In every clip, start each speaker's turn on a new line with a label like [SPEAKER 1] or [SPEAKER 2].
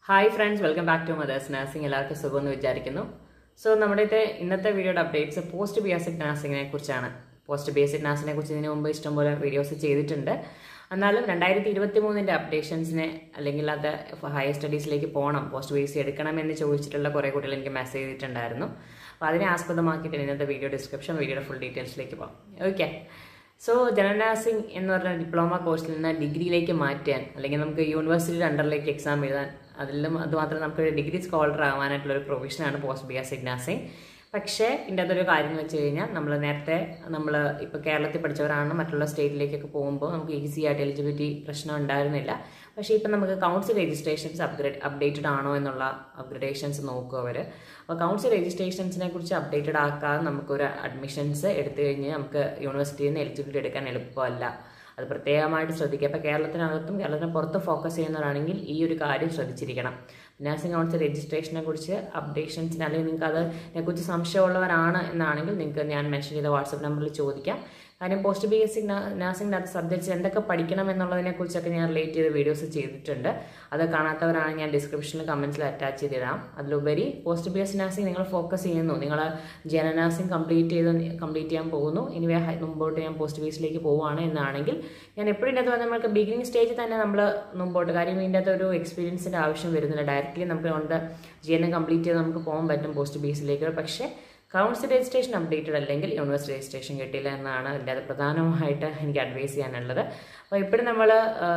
[SPEAKER 1] hi friends welcome back to mothers nursing എല്ലാവർക്കും സുഖമെന്ന് വിചാരിക്കുന്നു സോ നമ്മുടെ ഇത് ഇന്നത്തെ വീഡിയോയുടെ അപ്ഡേറ്റ്സ് പോസ്റ്റ് ബേസിക് നഴ്സിംഗിനെ കുറിച്ചാണ് പോസ്റ്റ് ബേസിക് നഴ്സിനെ കുറിച്ച് ഇതിനു മുമ്പ് ഇഷ്ടംപോലെ വീഡിയോസ് ചെയ്തിട്ടുണ്ട് എന്നാലും രണ്ടായിരത്തി ഇരുപത്തി മൂന്നിൻ്റെ അപ്ഡേഷൻസിനെ അല്ലെങ്കിൽ അത് ഹയർ സ്റ്റഡീസിലേക്ക് പോകണം പോസ്റ്റ് ബേസി എടുക്കണം എന്ന് ചോദിച്ചിട്ടുള്ള കുറേ കുട്ടികൾ എനിക്ക് മെസ്സേജ് ചെയ്തിട്ടുണ്ടായിരുന്നു അപ്പോൾ അതിനെ ആസ്പദമാക്കിയിട്ട് ഇന്നത്തെ വീഡിയോ ഡിസ്ക്രിപ്ഷൻ വീഡിയോയുടെ ഫുൾ ഡീറ്റെയിൽസിലേക്ക് പോകാം ഓക്കെ സോ ജനറൽ നഴ്സിംഗ് എന്ന് പറഞ്ഞ ഡിപ്ലോമ കോഴ്സിൽ നിന്ന് ഡിഗ്രിയിലേക്ക് മാറ്റാൻ അല്ലെങ്കിൽ നമുക്ക് യൂണിവേഴ്സിറ്റിയുടെ അണ്ടറിലേക്ക് എക്സാം എഴുതാൻ അതിലും അതുമാത്രം നമുക്ക് ഡിഗ്രി സ്കോളർ ആവാനായിട്ടുള്ള ഒരു പ്രൊവിഷനാണ് പോസ്റ്റ് ബിയാസിക് നഴ്സിംഗ് പക്ഷേ ഇതിൻ്റെ അതൊരു കാര്യം എന്ന് വെച്ച് കഴിഞ്ഞാൽ നമ്മൾ നേരത്തെ നമ്മൾ ഇപ്പോൾ കേരളത്തിൽ പഠിച്ചവരാണ് മറ്റുള്ള സ്റ്റേറ്റിലേക്കൊക്കെ പോകുമ്പോൾ നമുക്ക് ഈസി ആയിട്ട് എലിജിബിലിറ്റി പ്രശ്നം ഉണ്ടായിരുന്നില്ല പക്ഷേ ഇപ്പം നമുക്ക് കൗൺസിൽ രജിസ്ട്രേഷൻസ് അപ്ഗ്രേഡ് അപ്ഡേറ്റഡ് ആണോ എന്നുള്ള അപ്ഗ്രഡേഷൻസ് നോക്കും അവർ അപ്പോൾ കൗൺസിൽ രജിസ്ട്രേഷൻസിനെ കുറിച്ച് അപ്ഡേറ്റഡ് ആക്കാതെ നമുക്കൊരു അഡ്മിഷൻസ് എടുത്തു കഴിഞ്ഞ് നമുക്ക് യൂണിവേഴ്സിറ്റിയിൽ നിന്ന് എലിജിബിലിറ്റി എടുക്കാൻ എളുപ്പമല്ല അത് പ്രത്യേകമായിട്ട് ശ്രദ്ധിക്കുക അപ്പോൾ കേരളത്തിനകത്തും കേരളത്തിന് പുറത്ത് ഫോക്കസ് ചെയ്യുന്നവരാണെങ്കിൽ ഈ ഒരു കാര്യം ശ്രദ്ധിച്ചിരിക്കണം നഴ്സിംഗ് കൗൺസിൽ രജിസ്ട്രേഷനെ കുറിച്ച് അപ്ഡേഷൻസിന് അല്ലെങ്കിൽ നിങ്ങൾക്ക് അതിനെക്കുറിച്ച് സംശയമുള്ളവരാണ് എന്നാണെങ്കിൽ നിങ്ങൾക്ക് ഞാൻ മെൻഷൻ ചെയ്ത വാട്സപ്പ് നമ്പറിൽ ചോദിക്കാം കാര്യം പോസ്റ്റ് ബി എസ് സി നഴ്സിംഗിനകത്ത് സബ്ജക്ട്സ് എന്തൊക്കെ പഠിക്കണം എന്നുള്ളതിനെ കുറിച്ചൊക്കെ ഞാൻ റിലേറ്റ് ചെയ്ത വീഡിയോസ് ചെയ്തിട്ടുണ്ട് അത് കാണാത്തവരാണ് ഞാൻ ഡിസ്ക്രിപ്ഷനിൽ കമൻസിൽ അറ്റാച്ച് ചെയ്തിടാം അതിലുപരി post B S C nursing നിങ്ങൾ ഫോക്കസ് ചെയ്യുന്നു നിങ്ങൾ ജന നഴ്സിംഗ് കംപ്ലീറ്റ് ചെയ്ത് കംപ്ലീറ്റ് ചെയ്യാൻ പോകുന്നു ഇനി മുമ്പോട്ട് ഞാൻ പോസ്റ്റ് ബി എസിലേക്ക് പോവുകയാണ് എന്നാണെങ്കിൽ ഞാൻ എപ്പോഴും ഇതിനകത്ത് വന്ന് നമ്മൾക്ക് ബിഗിനിങ് സ്റ്റേജിൽ തന്നെ നമ്മൾ മുമ്പോട്ട് കാര്യം ഇതിൻ്റെ അകത്ത് ഒരു എക്സ്പീരിയൻസിൻ്റെ ആവശ്യം വരുന്നില്ല ഡയറക്റ്റ്ലി നമുക്ക് ഉണ്ട് ജി എൻ കംപ്ലീറ്റ് ചെയ്ത് നമുക്ക് പോകാൻ പറ്റും പോസ്റ്റ് ബി എസിലേക്ക് പക്ഷേ കൗൺസിൽ രജിസ്ട്രേഷൻ അപ്ഡേറ്റഡ് അല്ലെങ്കിൽ യൂണിവേഴ്സിറ്റി രജിസ്ട്രേഷൻ കിട്ടിയില്ല എന്നാണ് അതിൻ്റെ അത് പ്രധാനമായിട്ട് എനിക്ക് അഡ്വൈസ് ചെയ്യാനുള്ളത് അപ്പോൾ ഇപ്പോഴും നമ്മൾ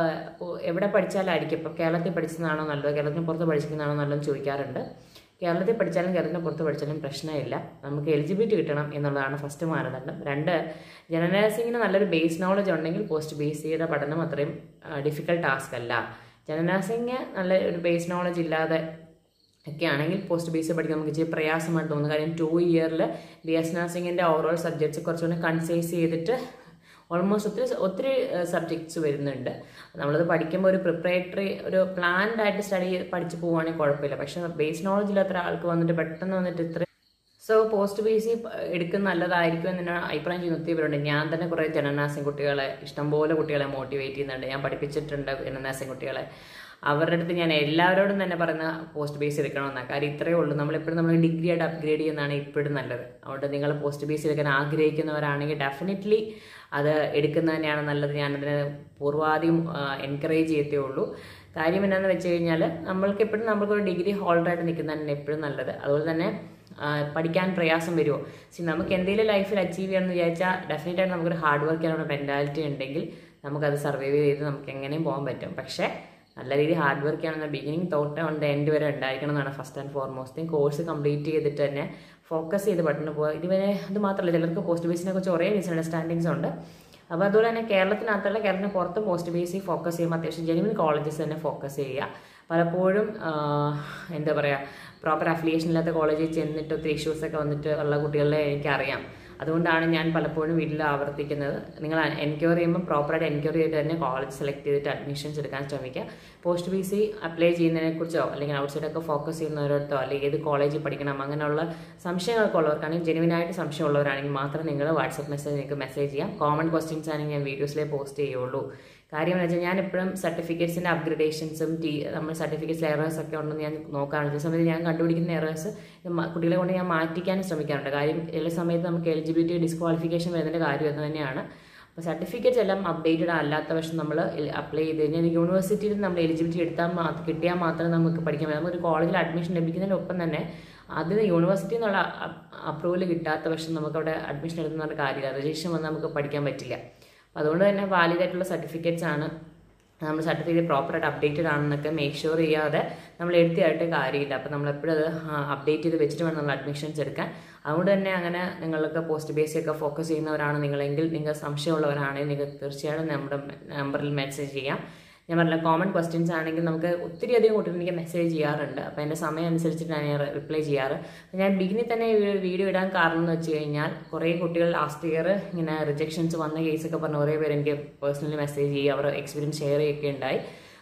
[SPEAKER 1] എവിടെ പഠിച്ചാലായിരിക്കും ഇപ്പോൾ കേരളത്തിൽ പഠിച്ചതാണോ നല്ലത് കേരളത്തിന് പുറത്ത് പഠിക്കുന്നതാണോ നല്ലതെന്ന് ചോദിക്കാറുണ്ട് കേരളത്തിൽ പഠിച്ചാലും കേരളത്തിന് പുറത്ത് പഠിച്ചാലും പ്രശ്നമില്ല നമുക്ക് എലിജിബിലിറ്റി കിട്ടണം എന്നുള്ളതാണ് ഫസ്റ്റ് മാനദണ്ഡം രണ്ട് ജനറൽ നഴ്സിംഗിന് നല്ലൊരു ബേസ് നോളജ് ഉണ്ടെങ്കിൽ പോസ്റ്റ് ബി സിയുടെ പഠനം അത്രയും ഡിഫിക്കൽട്ട് ടാസ്ക് അല്ല ജനറൽ നഴ്സിംഗ് നല്ല ഒരു ബേസ് നോളജ് ഇല്ലാതെ ഒക്കെ ആണെങ്കിൽ പോസ്റ്റ് ബി സി പഠിക്കാൻ നമുക്ക് ഇച്ചിരി പ്രയാസമായിട്ട് തോന്നുന്നു കാര്യം ടു ഇയറിൽ ബി എസ് നഴ്സിംഗിൻ്റെ ഓവറോൾ സബ്ജക്ട്സ് കുറച്ചുകൂടി കൺസൈസ് ചെയ്തിട്ട് ഓൾമോസ്റ്റ് ഒത്തിരി ഒത്തിരി സബ്ജക്ട്സ് വരുന്നുണ്ട് നമ്മളത് പഠിക്കുമ്പോൾ ഒരു പ്രിപ്പറേറ്ററി ഒരു പ്ലാൻഡ് ആയിട്ട് സ്റ്റഡി പഠിച്ച് പോവുകയാണെങ്കിൽ കുഴപ്പമില്ല പക്ഷേ ബേസ് നോളജ് ഇല്ലാത്ത ആൾക്ക് വന്നിട്ട് പെട്ടെന്ന് വന്നിട്ട് ഇത്ര സോ പോസ്റ്റ് ബി സി എടുക്കുന്ന നല്ലതായിരിക്കും എന്ന് അഭിപ്രായം ചെയ്യുന്ന ഒത്തിരി പേരുണ്ട് ഞാൻ തന്നെ കുറേ ജനറൽ നഴ്സിംഗ് കുട്ടികളെ ഇഷ്ടംപോലെ കുട്ടികളെ മോട്ടിവേറ്റ് ചെയ്യുന്നുണ്ട് ഞാൻ പഠിപ്പിച്ചിട്ടുണ്ട് ജനറൽ നഴ്സിംഗ് കുട്ടികളെ അവരുടെ അടുത്ത് ഞാൻ എല്ലാവരോടും തന്നെ പറയുന്ന പോസ്റ്റ് ബേസ് എടുക്കണമെന്നാണ് കാര്യം ഇത്രയേ ഉള്ളൂ നമ്മളെപ്പോഴും നമ്മൾ ഡിഗ്രി ആയിട്ട് അപ്ഗ്രേഡ് ചെയ്യുന്നതാണ് ഇപ്പോഴും നല്ലത് അതുകൊണ്ട് നിങ്ങൾ പോസ്റ്റ് ബേസ് എടുക്കാൻ ആഗ്രഹിക്കുന്നവരാണെങ്കിൽ ഡെഫിനറ്റ്ലി അത് എടുക്കുന്നത് തന്നെയാണ് നല്ലത് ഞാനതിന് പൂർവാധികം എൻകറേജ് ചെയ്യത്തേ ഉള്ളൂ കാര്യം എന്നാന്ന് വെച്ച് കഴിഞ്ഞാൽ നമ്മൾക്ക് എപ്പോഴും നമ്മൾക്കൊരു ഡിഗ്രി ഹോൾഡറായിട്ട് നിൽക്കുന്നതാണ് എപ്പോഴും നല്ലത് അതുപോലെ തന്നെ പഠിക്കാൻ പ്രയാസം വരുമോ സി നമുക്ക് എന്തെങ്കിലും ലൈഫിൽ അച്ചീവ് ചെയ്യണമെന്ന് വിചാരിച്ചാൽ ഡെഫിനറ്റായിട്ട് നമുക്കൊരു ഹാർഡ് വർക്ക് ചെയ്യാനുള്ള മെൻറ്റാലിറ്റി ഉണ്ടെങ്കിൽ നമുക്കത് സർവൈവ് ചെയ്ത് നമുക്ക് എങ്ങനെയും പോകാൻ പറ്റും പക്ഷേ നല്ല രീതിയിൽ ഹാർഡ് വർക്ക് ചെയ്യണമെന്ന ബിഗിനിങ് തോട്ട് ഉണ്ട് എൻഡ് വരെ ഉണ്ടായിരിക്കണം എന്നാണ് first and foremost thing course complete ചെയ്തിട്ട് തന്നെ ഫോക്കസ് ചെയ്ത് പഠനം പോകുക ഇതുവരെ ഇത് മാത്രമല്ല ചിലർക്ക് പോസ്റ്റ് ബേസിനെ കുറിച്ച് കുറേ മിസ്അണ്ടർസ്റ്റാൻഡിങ്സ് ഉണ്ട് അപ്പോൾ അതുപോലെ തന്നെ കേരളത്തിനകത്തുള്ള കേരളത്തിന് പുറത്ത് പോസ്റ്റ് ബേസിൽ ഫോക്കസ് ചെയ്യുമ്പോൾ അത്യാവശ്യം ജെനുവിൻ കോളേജസ് തന്നെ ഫോക്കസ് ചെയ്യുക പലപ്പോഴും എന്താ പറയുക പ്രോപ്പർ അഫിലിയേഷൻ ഇല്ലാത്ത കോളേജിൽ ചെന്നിട്ട് ഒത്തിരി ഇഷ്യൂസൊക്കെ വന്നിട്ട് ഉള്ള കുട്ടികളെ എനിക്കറിയാം അതുകൊണ്ടാണ് ഞാൻ പലപ്പോഴും വീട്ടിൽ ആവർത്തിക്കുന്നത് നിങ്ങൾ എൻക്വയറി ചെയ്യുമ്പോൾ പ്രോപ്പറായിട്ട് എൻക്വയറി ചെയ്തിട്ട് തന്നെ കോളേജ് സെലക്ട് ചെയ്തിട്ട് അഡ്മിഷൻസ് എടുക്കാൻ ശ്രമിക്കുക പോസ്റ്റ് ബി സി അപ്ലൈ ചെയ്യുന്നതിനെക്കുറിച്ചോ അല്ലെങ്കിൽ ഔട്ട്സൈഡൊക്കെ ഫോക്കസ് ചെയ്യുന്നവരടുത്തോ അല്ലെങ്കിൽ ഏത് കോളേജിൽ പഠിക്കണം അങ്ങനെയുള്ള സംശയങ്ങളൊക്കെ ഉള്ളവർക്കാണെങ്കിൽ ജെനുവിനായിട്ട് സംശയമുള്ളവരാണെങ്കിൽ മാത്രം നിങ്ങൾ വാട്സപ്പ് മെസ്സേജ് നിങ്ങൾക്ക് മെസ്സേജ് ചെയ്യാം കോമൺ ക്വസ്റ്റ്യൻസ് ആണെങ്കിൽ ഞാൻ വീഡിയോസിലേ പോസ്റ്റ് ചെയ്യുള്ളൂ കാര്യം എന്ന് വെച്ചാൽ ഞാൻ എപ്പോഴും സർട്ടിഫിക്കറ്റ്സിൻ്റെ അപ്ഗ്രഡേഷൻസും ടി നമ്മൾ സർട്ടിഫിക്കറ്റ്സിൽ എറേഴ്സ് ഒക്കെ ഉണ്ടെന്ന് ഞാൻ നോക്കാറുണ്ട് ചില സമയത്ത് ഞാൻ കണ്ടുപിടിക്കുന്ന എറേഴ്സ് കുട്ടികളെ കൊണ്ട് ഞാൻ മാറ്റിക്കാനും ശ്രമിക്കാറുണ്ട് കാര്യം ചില സമയത്ത് നമുക്ക് എലിജിബിലിറ്റി ഡിസ്ക്വാളിഫിക്കേഷൻ വരുന്നതിൻ്റെ കാര്യം അത് തന്നെയാണ് അപ്പോൾ സർട്ടിഫിക്കറ്റ്സ് എല്ലാം അപ്ഡേറ്റഡ് അല്ലാത്ത പക്ഷം നമ്മൾ അപ്ലൈ ചെയ്ത് കഴിഞ്ഞാൽ യൂണിവേഴ്സിറ്റിയിൽ നമ്മൾ എലിജിബിലിറ്റി എടുത്താൽ മാത്രം കിട്ടിയാൽ മാത്രമേ നമുക്ക് പഠിക്കാൻ പറ്റും നമുക്കൊരു കോളേജിൽ അഡ്മിഷൻ ലഭിക്കുന്നതിനൊപ്പം തന്നെ അതിന് യൂണിവേഴ്സിറ്റിയിൽ നിന്നുള്ള അപ്രൂവൽ കിട്ടാത്ത പക്ഷം നമുക്കവിടെ അഡ്മിഷൻ എടുക്കുന്ന കാര്യമില്ല രജിസ്ട്രേഷൻ വന്ന് നമുക്ക് പഠിക്കാൻ പറ്റില്ല അതുകൊണ്ട് തന്നെ വാലിഡ് ആയിട്ടുള്ള സർട്ടിഫിക്കറ്റ്സ് ആണ് നമ്മൾ സർട്ടിഫിക്കറ്റ് പ്രോപ്പറായിട്ട് അപ്ഡേറ്റഡ് ആണെന്നൊക്കെ മേക്ക് ഷുവർ ചെയ്യാതെ നമ്മൾ എടുത്തിയായിട്ട് കാര്യമില്ല അപ്പോൾ നമ്മൾ എപ്പോഴും അത് അപ്ഡേറ്റ് ചെയ്ത് വെച്ചിട്ട് വേണം നമ്മൾ അഡ്മിഷൻസ് എടുക്കാൻ അതുകൊണ്ട് തന്നെ അങ്ങനെ നിങ്ങൾക്ക് പോസ്റ്റ് ബേസി ഒക്കെ ഫോക്കസ് ചെയ്യുന്നവരാണ് നിങ്ങളെങ്കിൽ നിങ്ങൾ സംശയമുള്ളവരാണെങ്കിൽ നിങ്ങൾക്ക് തീർച്ചയായിട്ടും നമ്മുടെ നമ്പറിൽ മെസ്സേജ് ചെയ്യാം ഞാൻ പറഞ്ഞ കോമൺ ക്വസ്റ്റ്യൻസ് ആണെങ്കിൽ നമുക്ക് ഒത്തിരി അധികം കുട്ടികൾ എനിക്ക് മെസ്സേജ് ചെയ്യാറുണ്ട് അപ്പോൾ എൻ്റെ സമയം അനുസരിച്ചിട്ടാണ് ഞാൻ റിപ്ലൈ ചെയ്യാറ് ഞാൻ ബിഗിനിൽ തന്നെ വീഡിയോ ഇടാൻ കാരണം എന്ന് വെച്ച് കഴിഞ്ഞാൽ കുറേ കുട്ടികൾ ലാസ്റ്റ് ഇയർ ഇങ്ങനെ റിജക്ഷൻസ് വന്ന കേസൊക്കെ പറഞ്ഞ കുറേ പേര് എനിക്ക് പേഴ്സണലി മെസ്സേജ് ചെയ്യുക അവർ എക്സ്പീരിയൻസ് ഷെയർ ചെയ്യുകയൊക്കെ ഉണ്ടായി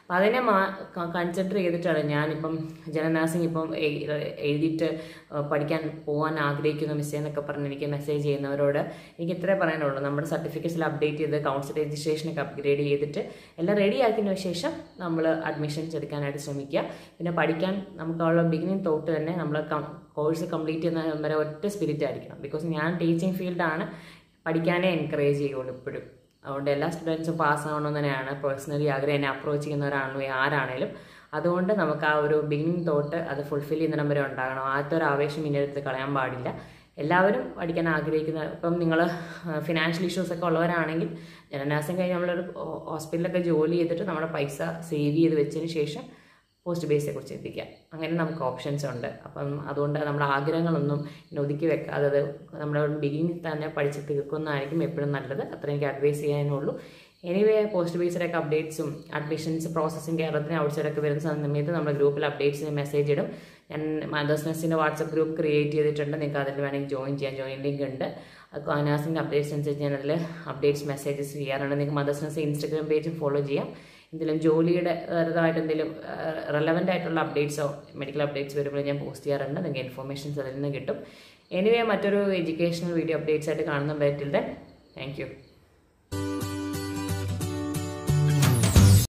[SPEAKER 1] അപ്പം അതിനെ മാ കൺസിഡർ ചെയ്തിട്ടാണ് ഞാനിപ്പം ജനറൽ നഴ്സിംഗ് ഇപ്പം എ- എഴുതിയിട്ട് ഏഹ്, പഠിക്കാൻ പോകാൻ ആഗ്രഹിക്കുന്നു മിസ്സേ എന്നൊക്കെ പറഞ്ഞ് എനിക്ക് മെസ്സേജ് ചെയ്യുന്നവരോട് എനിക്ക് ഇത്രേ പറയാനുള്ളൂ നമ്മുടെ സർട്ടിഫിക്കറ്റ്സിൽ അപ്ഡേറ്റ് ചെയ്ത് കൗൺസിൽ രജിസ്ട്രേഷനൊക്കെ അപ്ഗ്രേഡ് ചെയ്തിട്ട് എല്ലാം റെഡി ആക്കിയതിന് ശേഷം നമ്മൾ അഡ്മിഷൻസ് എടുക്കാനായിട്ട് ശ്രമിക്കുക പിന്നെ പഠിക്കാൻ നമുക്കുള്ള ബിഗിനിങ് തോട്ട് തന്നെ നമ്മൾ കോഴ്സ് കംപ്ലീറ്റ് ചെയ്യുന്ന വരെ ഒറ്റ സ്പിരിറ്റ് ആയിരിക്കണം ബിക്കോസ് ഞാൻ ടീച്ചിങ് ഫീൽഡാണ് പഠിക്കാനേ എൻകറേജ് ചെയ്യുള്ളൂ ഇപ്പോഴും അതുകൊണ്ട് എല്ലാ സ്റ്റുഡൻസും പാസ് ആവണമെന്ന് തന്നെയാണ് പേഴ്സണലി ആഗ്രഹം എന്നെ അപ്രോച്ച് ചെയ്യുന്നവരാണല്ലോ ആരാണേലും അതുകൊണ്ട് നമുക്ക് ആ ഒരു ബിഗിനിങ് തോട്ട് അത് ഫുൾഫിൽ ചെയ്യുന്ന വരെ ഉണ്ടാകണം ആദ്യത്തെ ഒരു ആവേശം ഇനി എടുത്ത് കളയാൻ പാടില്ല എല്ലാവരും പഠിക്കാൻ ആഗ്രഹിക്കുന്ന ഇപ്പം നിങ്ങൾ ഫിനാൻഷ്യൽ ഇഷ്യൂസ് ഒക്കെ ഉള്ളവരാണെങ്കിൽ ജനറൽ നഴ്സിംഗ് കഴിഞ്ഞ് നമ്മളൊരു ഹോസ്പിറ്റലൊക്കെ ജോലി ചെയ്തിട്ട് നമ്മുടെ പൈസ സേവ് ചെയ്ത് വെച്ചതിന് ശേഷം പോസ്റ്റ് ബേസിനെ കുറിച്ച് ചിന്തിക്കാം അങ്ങനെ നമുക്ക് ഓപ്ഷൻസ് ഉണ്ട് അപ്പം അതുകൊണ്ട് നമ്മുടെ ആഗ്രഹങ്ങളൊന്നും ഇങ്ങനെ ഒതുക്കി വെക്കാതെ അത് നമ്മുടെ ബിഗിനിങ് തന്നെ പഠിച്ച് തീർക്കുന്നതായിരിക്കും എപ്പോഴും നല്ലത് അത്ര എനിക്ക് അഡ്വൈസ് ചെയ്യാനുള്ളൂ എനിവേ പോസ്റ്റ് ബേസിലൊക്കെ അപ്ഡേറ്റ്സും അഡ്മിഷൻസ് പ്രോസസ്സിങ് കേരളത്തിന് ഔട്ട്സൈഡൊക്കെ വരുന്ന സമയത്ത് നമ്മുടെ ഗ്രൂപ്പിൽ അപ്ഡേറ്റ്സിന് മെസ്സേജ് ഇടും ഞാൻ മദേഴ്സ് നെസ്സിൻ്റെ വാട്സപ്പ് ഗ്രൂപ്പ് ക്രിയേറ്റ് ചെയ്തിട്ടുണ്ട് നിങ്ങൾക്ക് അതിൽ വേണമെങ്കിൽ ജോയിൻ ചെയ്യാൻ ജോയിൻ ലിങ്ക് ഉണ്ട് നഴ്സിംഗ് അപ്ഡേറ്റ്സ് അനുസരിച്ച് ഞാൻ അതിൽ അപ്ഡേറ്റ്സ് മെസ്സേജസ് ചെയ്യാറുണ്ട് നിങ്ങൾക്ക് മദേഴ്സ് നെസ് ഇൻസ്റ്റാഗ്രാം പേജും ഫോളോ ചെയ്യാം എന്തെങ്കിലും ജോലിയുടെ ഇതായിട്ട് എന്തെങ്കിലും റെലവൻ്റ് ആയിട്ടുള്ള അപ്ഡേറ്റ്സോ മെഡിക്കൽ അപ്ഡേറ്റ്സ് വരുമ്പോൾ ഞാൻ പോസ്റ്റ് ചെയ്യാറുണ്ട് നിങ്ങൾക്ക് ഇൻഫർമേഷൻസ് അതിൽ നിന്ന് കിട്ടും എനിവേ മറ്റൊരു എഡ്യൂക്കേഷണൽ വീഡിയോ അപ്ഡേറ്റ്സ് ആയിട്ട് കാണുന്നുണ്ടായിട്ടില്ല താങ്ക് യു